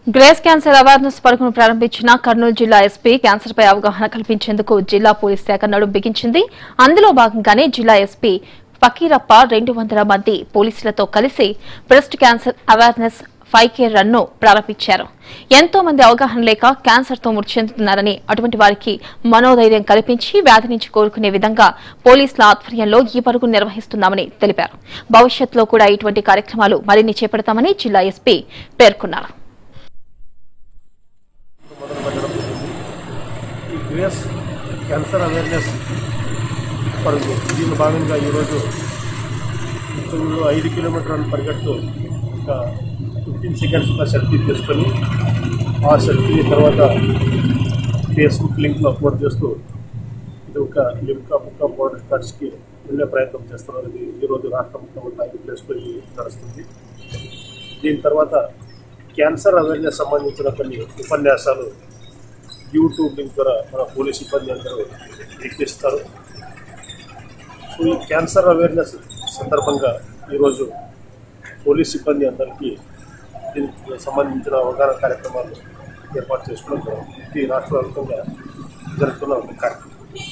Grace cancer awareness పరుగును ప్రారంభించిన కర్నూలు జిల్లా ఎస్పీ క్యాన్సర్ పై అవగాహన కల్పించేందుకు జిల్లా పోలీస్ శాఖ నడుం బిగించింది అందులో భాగంగానే జిల్లా ఎస్పీ ఫకీరప్ప రెండు వందల మంది పోలీసులతో కలిసి breast cancer awareness five K run ను ప్రారంభించారు ఎంతో మంది అవగాహన లేక క్యాన్సర్ తో మృతి చెందుతున్నారని అటువంటి వారికి మనోధైర్యం కల్పించి వ్యాధి నుంచి కోలుకునే విధంగా పోలీసుల ఆధ్వర్యంలో ఈ పరుగు నిర్వహిస్తున్నామని తెలిపారు భవిష్యత్తులో కూడా ఇటువంటి కార్యక్రమాలు మరిన్ని చేపడతామని జిల్లా ఎస్పీ పేర్కొన్నారు మొదలు పెట్టడం జరిగింది ఈ గ్రేస్ క్యాన్సర్ అవేర్నెస్ పరుగు దీనిలో భాగంగా ఈరోజు ఇంతకుముందు ఐదు కిలోమీటర్ల పరిగెడుతూ ఒక ఫిఫ్టీన్ సెకండ్స్ ఒక సెల్ఫీ తీసుకొని ఆ సెల్ఫీ తర్వాత ఫేస్బుక్ లింక్లో అప్లోడ్ చేస్తూ ఇది ఒక లింకా ముక్క బోర్డర్ కార్డ్స్కి వెళ్ళే ప్రయత్నం చేస్తున్నారు ఇది ఈరోజు రాష్ట్ర ముఖ్యమంత్రి ఐదు ప్లేస్లో ఈ నడుస్తుంది దీని తర్వాత క్యాన్సర్ అవేర్నెస్ సంబంధించిన కొన్ని ఉపన్యాసాలు యూట్యూబ్ లింక్ ద్వారా మన పోలీస్ సిబ్బంది అందరూ వీక్షిస్తారు సో ఈ క్యాన్సర్ అవేర్నెస్ సందర్భంగా ఈరోజు పోలీస్ సిబ్బంది అందరికీ దీనికి సంబంధించిన అవగాహన కార్యక్రమాలు ఏర్పాటు చేసుకోవడం జరిగింది. ఇది రాష్ట్ర వ్యాప్తంగా జరుగుతున్న ఒక కార్యక్రమం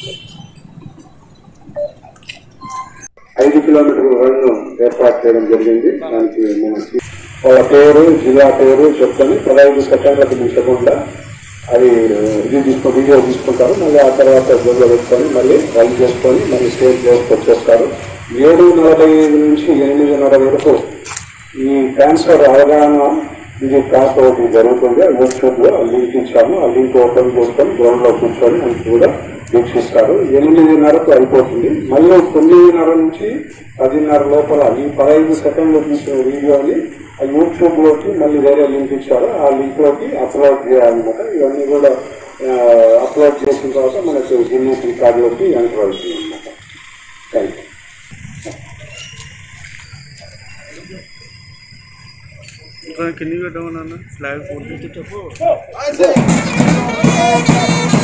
ఐదు కిలోమీటర్ల రన్ ఏర్పాటు చేయడం జరిగింది దానికి మనం వాళ్ళ పేరు జిల్లా పేరు చెప్తాను పదహైదు సెకండ్లకు మించకుండా అది ఇది తీసుకొని వీడియో తీసుకుంటారు మళ్ళీ ఆ తర్వాత జోలో పెట్టుకొని మళ్ళీ రన్ చేసుకొని మళ్ళీ స్టేజ్ లోకి వచ్చేస్తారు ఏడు నలభై ఐదు నుంచి ఎనిమిదిన్నర వరకు ఈ క్యాన్సర్ అవగాహన ఇది క్లాస్ ఒకటి జరుగుతుంది యూట్యూబ్ లో ఆ లింక్ ఇచ్చాము ఆ లింక్ ఓపెన్ చేసుకొని గ్రౌండ్ లో కూర్చొని అది కూడా వీక్షిస్తారు ఎనిమిదిన్నరకు అయిపోతుంది మళ్ళీ తొమ్మిదిన్నర నుంచి పదిన్నర లోపల ఈ పదహైదు సెకండ్లు తీసిన వీడియోని ఆ యూట్యూబ్ లోకి మళ్ళీ వేరే లింక్ ఇచ్చారు ఆ లింక్ లోకి అప్లోడ్ చేయాలన్నమాట ఇవన్నీ కూడా ఆ, అప్లోడ్ చేసిన తర్వాత మనకు గిన్నెస్ రికార్డులోకి ఎంటర్ అవుతుంది అనమాట థ్యాంక్ యూ కింద పెట్టమన్నా ఫ్లాగ్ ఫోటో Thank you.